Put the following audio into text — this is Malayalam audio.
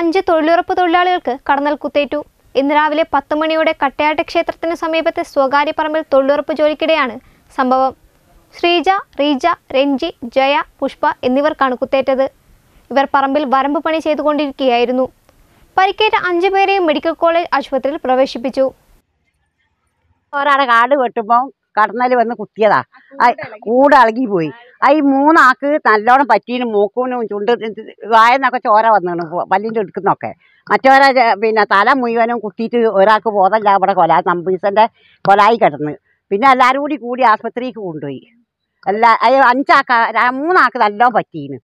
അഞ്ച് തൊഴിലുറപ്പ് തൊഴിലാളികൾക്ക് കടന്നൽ കുത്തേറ്റു ഇന്ന് രാവിലെ പത്ത് മണിയോടെ കട്ടയാട്ട് ക്ഷേത്രത്തിന് സമീപത്തെ സ്വകാര്യ പറമ്പിൽ തൊഴിലുറപ്പ് ജോലിക്കിടെയാണ് സംഭവം ശ്രീജ റീജ രഞ്ജി ജയ പുഷ്പ എന്നിവർക്കാണ് കുത്തേറ്റത് ഇവർ പറമ്പിൽ വരമ്പ് പണി ചെയ്തുകൊണ്ടിരിക്കുകയായിരുന്നു പരിക്കേറ്റ അഞ്ചു പേരെയും മെഡിക്കൽ കോളേജ് ആശുപത്രിയിൽ പ്രവേശിപ്പിച്ചു ഒരാളെ കാട് വെട്ടുമ്പോൾ കടന്നൽ വന്ന് കുത്തിയതാ ആ കൂട് ഇളകി പോയി ആ ഈ മൂന്നാക്ക് നല്ലോണം പറ്റീനും മൂക്കൂനും ചുണ്ട് വായന്നൊക്കെ ചോര വന്നാണ് പല്ലിൻ്റെ എടുക്കുന്നൊക്കെ മറ്റോരെ ജ- പിന്നെ തല മുഴുവനും കുത്തിയിട്ട് ഒരാൾക്ക് ബോധമില്ല അവിടെ കൊല നമ്പീസൻ്റെ കൊലായി കിടന്ന് പിന്നെ എല്ലാവരും കൂടി കൂടി ആസ്പത്രിക്ക് കൊണ്ടുപോയി എല്ലാ അയ്യോ അഞ്ചാക്ക ര- മൂന്നാക്ക് നല്ലോണം പറ്റീന്